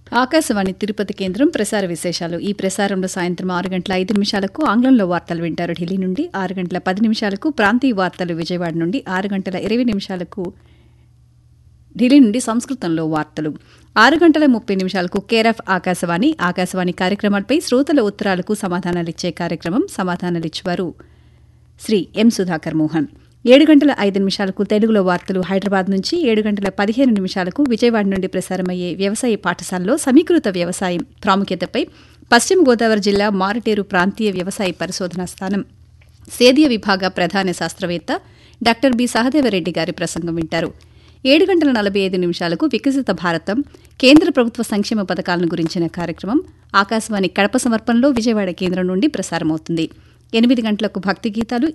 ఆకాశవాణి తిరుపతి కేంద్రం ప్రసార విశేషాలు ఈ ప్రసారంలో సాయంత్రం ఆరు గంటల ఐదు నిమిషాలకు ఆంగ్లంలో వార్తలు వింటారు ఢిల్లీ నుండి ఆరు గంటల పది నిమిషాలకు ప్రాంతీయ వార్తలు విజయవాడ నుండి ఆరు గంటల ఇరవై నిమిషాలకు ఢిల్లీ నుండి సంస్కృతంలో వార్తలు ఆరు గంటల ముప్పై నిమిషాలకు కేర్ ఆఫ్ ఆకాశవాణి ఆకాశవాణి కార్యక్రమాలపై శ్రోతల ఉత్తరాలకు సమాధానాలిచ్చే కార్యక్రమం సమాధానాలిచ్చేవారు శ్రీ ఎం సుధాకర్ మోహన్ ఏడు గంటల ఐదు నిమిషాలకు తెలుగులో వార్తలు హైదరాబాద్ నుంచి ఏడు గంటల పదిహేను నిమిషాలకు విజయవాడ నుండి ప్రసారమయ్యే వ్యవసాయ పాఠశాలలో సమీకృత వ్యవసాయం ప్రాముఖ్యతపై పశ్చిమ గోదావరి జిల్లా మారటేరు ప్రాంతీయ వ్యవసాయ పరిశోధనా స్థానం సేద్య విభాగ ప్రధాన శాస్త్రవేత్త డాక్టర్ బి సహదేవరెడ్డి గారి ప్రసంగం వింటారు ఏడు గంటల నలభై ఐదు నిమిషాలకు వికసిత భారతం కేంద్ర ప్రభుత్వ సంక్షేమ పథకాలను గురించిన కార్యక్రమం ఆకాశవాణి కడప సమర్పణలో విజయవాడ కేంద్రం నుండి ప్రసారమవుతుంది ఎనిమిది గంటలకు భక్తి గీతాలు